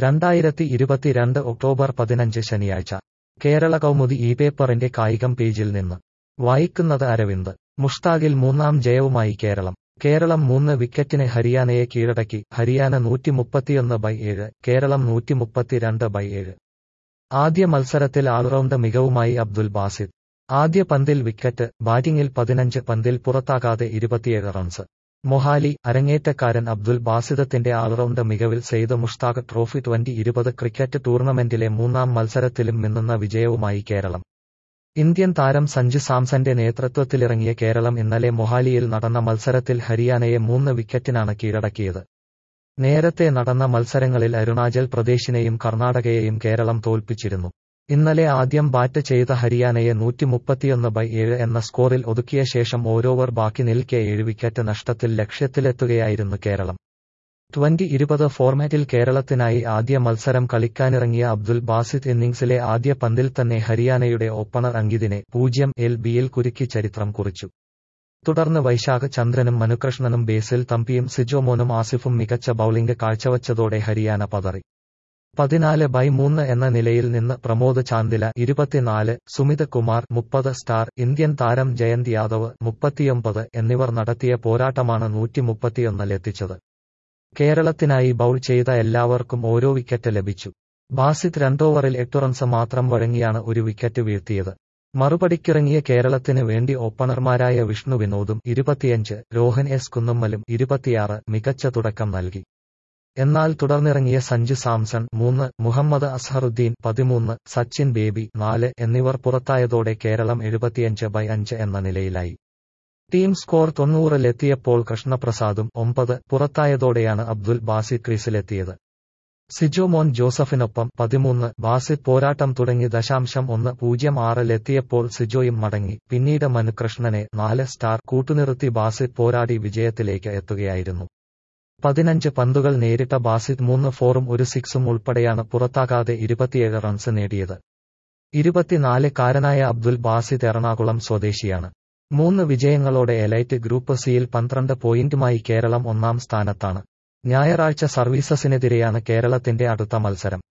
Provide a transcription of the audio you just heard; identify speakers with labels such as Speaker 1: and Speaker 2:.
Speaker 1: രണ്ടായിരത്തി ഇരുപത്തിരണ്ട് ഒക്ടോബർ പതിനഞ്ച് ശനിയാഴ്ച കേരള കൗമുദി ഈ പേപ്പറിന്റെ കായികം പേജിൽ നിന്ന് വായിക്കുന്നത് അരവിന്ദ് മുഷ്താഖിൽ മൂന്നാം ജയവുമായി കേരളം കേരളം മൂന്ന് വിക്കറ്റിന് ഹരിയാനയെ കീഴടക്കി ഹരിയാന നൂറ്റിമുപ്പത്തിയൊന്ന് ബൈ ഏഴ് കേരളം നൂറ്റിമുപ്പത്തിരണ്ട് ബൈ ഏഴ് ആദ്യ മത്സരത്തിൽ ആൾറൗണ്ട് മികവുമായി അബ്ദുൽ ബാസിദ് ആദ്യ പന്തിൽ വിക്കറ്റ് ബാറ്റിംഗിൽ പതിനഞ്ച് പന്തിൽ പുറത്താകാതെ ഇരുപത്തിയേഴ് റൺസ് മൊഹാലി അരങ്ങേറ്റക്കാരൻ അബ്ദുൽ ബാസിദത്തിന്റെ ആൾറൗണ്ട് മികവിൽ സെയ്ദ് മുഷ്താഖ് ട്രോഫി ട്വന്റി ഇരുപത് ക്രിക്കറ്റ് ടൂർണമെന്റിലെ മൂന്നാം മത്സരത്തിലും മിന്നുന്ന വിജയവുമായി കേരളം ഇന്ത്യൻ താരം സഞ്ജു സാംസന്റെ നേതൃത്വത്തിലിറങ്ങിയ കേരളം ഇന്നലെ മൊഹാലിയിൽ നടന്ന മത്സരത്തിൽ ഹരിയാനയെ മൂന്ന് വിക്കറ്റിനാണ് കീഴടക്കിയത് നേരത്തെ നടന്ന മത്സരങ്ങളിൽ അരുണാചൽ പ്രദേശിനെയും കർണാടകയെയും കേരളം തോൽപ്പിച്ചിരുന്നു ഇന്നലെ ആദ്യം ബാറ്റ് ചെയ്ത ഹരിയാനയെ നൂറ്റിമുപ്പത്തിയൊന്ന് ബൈ ഏഴ് എന്ന സ്കോറിൽ ഒതുക്കിയ ശേഷം ഓരോവർ ബാക്കി നിൽക്കെ ഏഴ് വിക്കറ്റ് നഷ്ടത്തിൽ ലക്ഷ്യത്തിലെത്തുകയായിരുന്നു കേരളം ട്വന്റി ഇരുപത് ഫോർമാറ്റിൽ കേരളത്തിനായി ആദ്യ മത്സരം കളിക്കാനിറങ്ങിയ അബ്ദുൽ ബാസിദ് ഇന്നിംഗ്സിലെ ആദ്യ പന്തിൽ തന്നെ ഹരിയാനയുടെ ഓപ്പണർ അങ്കിതിനെ പൂജ്യം എൽ ബിയിൽ കുരുക്കി ചരിത്രം കുറിച്ചു തുടർന്ന് വൈശാഖ് ചന്ദ്രനും മനുകൃഷ്ണനും ബേസിൽ തമ്പിയും സിജോമോനും ആസിഫും മികച്ച ബൌളിംഗ് കാഴ്ചവച്ചതോടെ ഹരിയാന പതറി പതിനാല് ബൈ മൂന്ന് എന്ന നിലയിൽ നിന്ന് പ്രമോദ് ചാന്ദില ഇരുപത്തിനാല് സുമിത് കുമാർ മുപ്പത് സ്റ്റാർ ഇന്ത്യൻ താരം ജയന്ത് യാദവ് മുപ്പത്തിയൊമ്പത് എന്നിവർ നടത്തിയ പോരാട്ടമാണ് നൂറ്റിമുപ്പത്തിയൊന്നിലെത്തിച്ചത് കേരളത്തിനായി ബൌൾ ചെയ്ത എല്ലാവർക്കും ഓരോ വിക്കറ്റ് ലഭിച്ചു ബാസിത് രണ്ടോവറിൽ എട്ട് റൺസ് മാത്രം വഴങ്ങിയാണ് ഒരു വിക്കറ്റ് വീഴ്ത്തിയത് മറുപടിക്കിറങ്ങിയ കേരളത്തിന് വേണ്ടി ഓപ്പണർമാരായ വിഷ്ണു വിനോദും ഇരുപത്തിയഞ്ച് രോഹൻ എസ് കുന്നമ്മലും ഇരുപത്തിയാറ് മികച്ച തുടക്കം നൽകി എന്നാൽ തുടർന്നിറങ്ങിയ സഞ്ജു സാംസൺ മൂന്ന് മുഹമ്മദ് അസ്ഹറുദ്ദീൻ പതിമൂന്ന് സച്ചിൻ ബേബി നാല് എന്നിവർ പുറത്തായതോടെ കേരളം എഴുപത്തിയഞ്ച് ബൈ അഞ്ച് എന്ന നിലയിലായി ടീം സ്കോർ തൊണ്ണൂറിലെത്തിയപ്പോൾ കൃഷ്ണപ്രസാദും ഒമ്പത് പുറത്തായതോടെയാണ് അബ്ദുൽ ബാസിദ് ക്രീസിലെത്തിയത് സിജോമോൻ ജോസഫിനൊപ്പം പതിമൂന്ന് ബാസിദ് പോരാട്ടം തുടങ്ങി ദശാംശം ഒന്ന് പൂജ്യം ആറിലെത്തിയപ്പോൾ സിജോയും മടങ്ങി പിന്നീട് മനുകൃഷ്ണനെ നാല് സ്റ്റാർ കൂട്ടുനിർത്തി ബാസിദ് പോരാടി വിജയത്തിലേക്ക് എത്തുകയായിരുന്നു പതിനഞ്ച് പന്തുകൾ നേരിട്ട ബാസിദ് മൂന്ന് ഫോറും ഒരു സിക്സും ഉൾപ്പെടെയാണ് പുറത്താകാതെ ഇരുപത്തിയേഴ് റൺസ് നേടിയത് ഇരുപത്തിനാല് കാരനായ അബ്ദുൽ ബാസിദ് എറണാകുളം സ്വദേശിയാണ് മൂന്ന് വിജയങ്ങളോടെ എലൈറ്റ് ഗ്രൂപ്പ് സിയിൽ പന്ത്രണ്ട് പോയിന്റുമായി കേരളം ഒന്നാം സ്ഥാനത്താണ് ഞായറാഴ്ച സർവീസസിനെതിരെയാണ് കേരളത്തിന്റെ അടുത്ത മത്സരം